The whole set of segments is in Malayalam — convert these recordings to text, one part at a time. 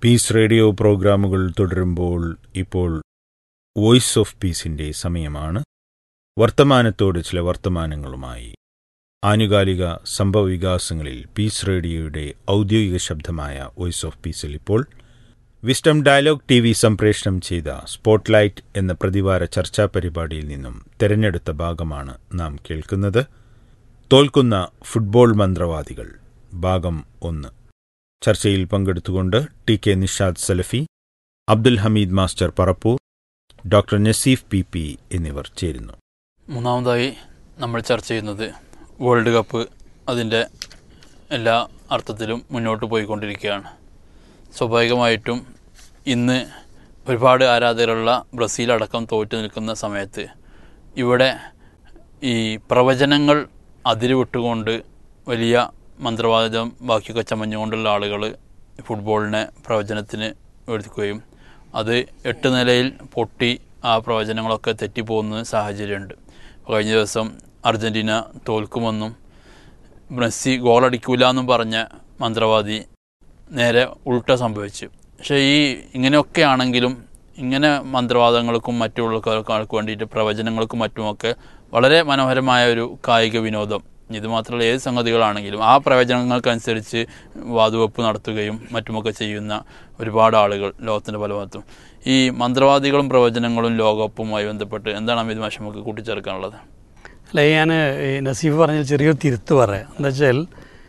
പീസ് റേഡിയോ പ്രോഗ്രാമുകൾ തുടരുമ്പോൾ ഇപ്പോൾ വോയിസ് ഓഫ് പീസിന്റെ സമയമാണ് വർത്തമാനത്തോട് ചില വർത്തമാനങ്ങളുമായി ആനുകാലിക സംഭവവികാസങ്ങളിൽ പീസ് റേഡിയോയുടെ ഔദ്യോഗിക ശബ്ദമായ വോയിസ് ഓഫ് പീസിൽ ഇപ്പോൾ വിസ്റ്റം ഡയലോഗ് ടി വി സംപ്രേഷണം ചെയ്ത സ്പോട്ട്ലൈറ്റ് എന്ന പ്രതിവാര ചർച്ചാ പരിപാടിയിൽ നിന്നും തെരഞ്ഞെടുത്ത ഭാഗമാണ് നാം കേൾക്കുന്നത് തോൽക്കുന്ന ഫുട്ബോൾ മന്ത്രവാദികൾ ഭാഗം ഒന്ന് ചർച്ചയിൽ പങ്കെടുത്തുകൊണ്ട് T K Nishad Salafi Abdul Hameed master Parappur doctor Naseef P P എന്നിവർ ചേരുന്നു മൂന്നാമതായി നമ്മൾ ചർച്ച ചെയ്യുന്നത് വേൾഡ് കപ്പ് അതിൻ്റെ എല്ലാ അർത്ഥത്തിലും മുന്നോട്ട് പോയിക്കൊണ്ടിരിക്കുകയാണ് സ്വാഭാവികമായിട്ടും ഇന്ന് ഒരുപാട് ആരാധകരുള്ള ബ്രസീൽ അടക്കം തോറ്റു നിൽക്കുന്ന സമയത്ത് ഇവിടെ ഈ പ്രവചനങ്ങൾ അതിരുവിട്ടുകൊണ്ട് വലിയ മന്ത്രവാദം ബാക്കിയൊക്കെ ചമഞ്ഞുകൊണ്ടുള്ള ആളുകൾ ഫുട്ബോളിനെ പ്രവചനത്തിന് എടുക്കുകയും അത് എട്ട് നിലയിൽ പൊട്ടി ആ പ്രവചനങ്ങളൊക്കെ തെറ്റിപ്പോകുന്ന സാഹചര്യമുണ്ട് കഴിഞ്ഞ ദിവസം അർജൻറ്റീന തോൽക്കുമെന്നും മെസ്സി ഗോളടിക്കൂല എന്നും പറഞ്ഞ മന്ത്രവാദി നേരെ ഉൾട്ട സംഭവിച്ചു പക്ഷേ ഈ ഇങ്ങനെയൊക്കെ ആണെങ്കിലും ഇങ്ങനെ മന്ത്രവാദങ്ങൾക്കും മറ്റുള്ളവർക്കും വേണ്ടിയിട്ട് പ്രവചനങ്ങൾക്കും മറ്റുമൊക്കെ വളരെ മനോഹരമായ ഒരു കായിക വിനോദം ഇത് മാത്രമല്ല ഏത് സംഗതികളാണെങ്കിലും ആ പ്രവചനങ്ങൾക്കനുസരിച്ച് വാതുവെപ്പ് നടത്തുകയും മറ്റുമൊക്കെ ചെയ്യുന്ന ഒരുപാട് ആളുകൾ ലോകത്തിൻ്റെ പല ഭാഗത്തും ഈ മന്ത്രവാദികളും പ്രവചനങ്ങളും ലോകകപ്പുമായി ബന്ധപ്പെട്ട് എന്താണ് അമിത് മാഷ് നമുക്ക് കൂട്ടിച്ചേർക്കാനുള്ളത് അല്ല ഞാൻ ഈ നസീഫ് പറഞ്ഞ ചെറിയൊരു തിരുത്ത് പറയാം എന്താ വെച്ചാൽ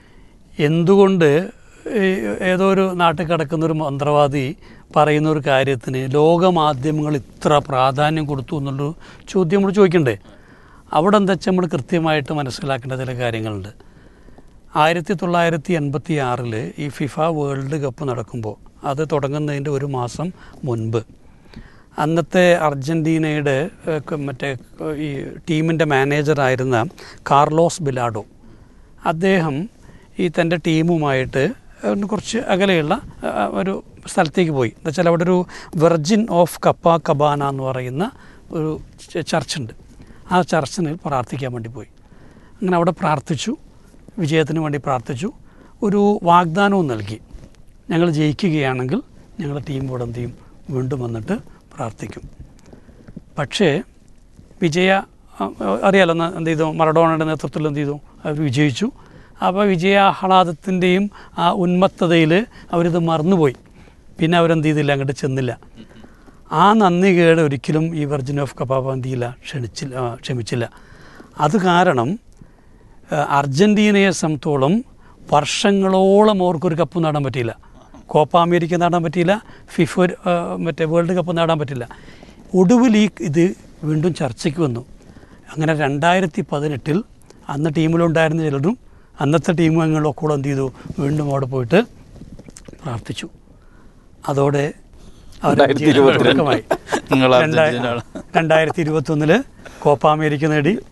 എന്തുകൊണ്ട് ഈ ഏതോ ഒരു നാട്ടിൽ കിടക്കുന്ന ഒരു മന്ത്രവാദി പറയുന്ന ഒരു കാര്യത്തിന് ലോകമാധ്യമങ്ങൾ ഇത്ര പ്രാധാന്യം കൊടുത്തു എന്നുള്ളൊരു ചോദ്യം നമ്മൾ ചോദിക്കണ്ടേ അവിടെ എന്താ വെച്ചാൽ നമ്മൾ കൃത്യമായിട്ട് മനസ്സിലാക്കേണ്ട ചില കാര്യങ്ങളുണ്ട് ആയിരത്തി തൊള്ളായിരത്തി എൺപത്തി ആറിൽ ഈ ഫിഫ വേൾഡ് കപ്പ് നടക്കുമ്പോൾ അത് തുടങ്ങുന്നതിൻ്റെ ഒരു മാസം മുൻപ് അന്നത്തെ അർജൻറ്റീനയുടെ ഏഹ്, ക- മറ്റേ ഏഹ്, ഈ ടീമിൻ്റെ മാനേജറായിരുന്ന കാർലോസ് ബിലാഡോ അദ്ദേഹം ഈ തൻ്റെ ടീമുമായിട്ട് ഒന്ന് കുറച്ച് അകലെയുള്ള ആ, ഒരു സ്ഥലത്തേക്ക് പോയി എന്താ വെച്ചാൽ അവിടെ ഒരു വെർജിൻ ഓഫ് കപ്പ കബാന എന്ന് പറയുന്ന ഒരു ച- ചർച്ചുണ്ട് ആ ചർച്ചിന് പ്രാർത്ഥിക്കാൻ വേണ്ടി പോയി അങ്ങനെ അവിടെ പ്രാർത്ഥിച്ചു വിജയത്തിന് വേണ്ടി പ്രാർത്ഥിച്ചു ഒരു വാഗ്ദാനവും നൽകി ഞങ്ങൾ ജയിക്കുകയാണെങ്കിൽ ഞങ്ങളുടെ ടീം ഇവിടെ എന്ത് ചെയ്യും വീണ്ടും വന്നിട്ട് പ്രാർത്ഥിക്കും പക്ഷേ വിജയ ആ, അറിയാലോ ന- എന്ത് ചെയ്തു മറഡോണയുടെ നേതൃത്വത്തിൽ എന്ത് ചെയ്തു അവർ വിജയിച്ചു അപ്പോൾ വിജയാഹ്ലാദത്തിൻ്റെയും ആ ഉന്മത്തതയിൽ അവരിത് മറന്നുപോയി പിന്നെ അവരെന്ത് ചെയ്തില്ല അങ്ങോട്ട് ചെന്നില്ല ആ നന്ദി കേട് ഒരിക്കലും ഈ വെർജിൻ ഓഫ് കപ്പാപ്പ എന്ത് ചെയ്യില്ല ക്ഷണിച്ചില്ല ആ, ക്ഷമിച്ചില്ല അത് കാരണം ആ, അർജൻറ്റീനയെ സംബന്ധിച്ചോളം വർഷങ്ങളോളം അവർക്കൊരു കപ്പ് നേടാൻ പറ്റിയില്ല കോപ്പ അമേരിക്ക നേടാൻ പറ്റിയില്ല ഫിഫ ആ, മറ്റേ വേൾഡ് കപ്പ് നേടാൻ പറ്റില്ല ഒടുവിൽ ഈ ഇത് വീണ്ടും ചർച്ചയ്ക്ക് വന്നു അങ്ങനെ രണ്ടായിരത്തി പതിനെട്ടിൽ അന്ന് ടീമിലുണ്ടായിരുന്ന ചിലരും അന്നത്തെ ടീം അംഗങ്ങളൊക്കെ കൂടെ എന്ത് ചെയ്തു വീണ്ടും അവിടെ പോയിട്ട് പ്രാർത്ഥിച്ചു അതോടെ അവരുടെ രണ്ടായിരത്തി വിജയം ഇരുപത്തിരണ്ട്. തുടക്കമായി നിങ്ങൾ രണ്ടായി- അർജന്റീന രണ്ടായിരത്തി ഇരുപത്തി ഒന്നില് കോപ്പ അമേരിക്ക നേടി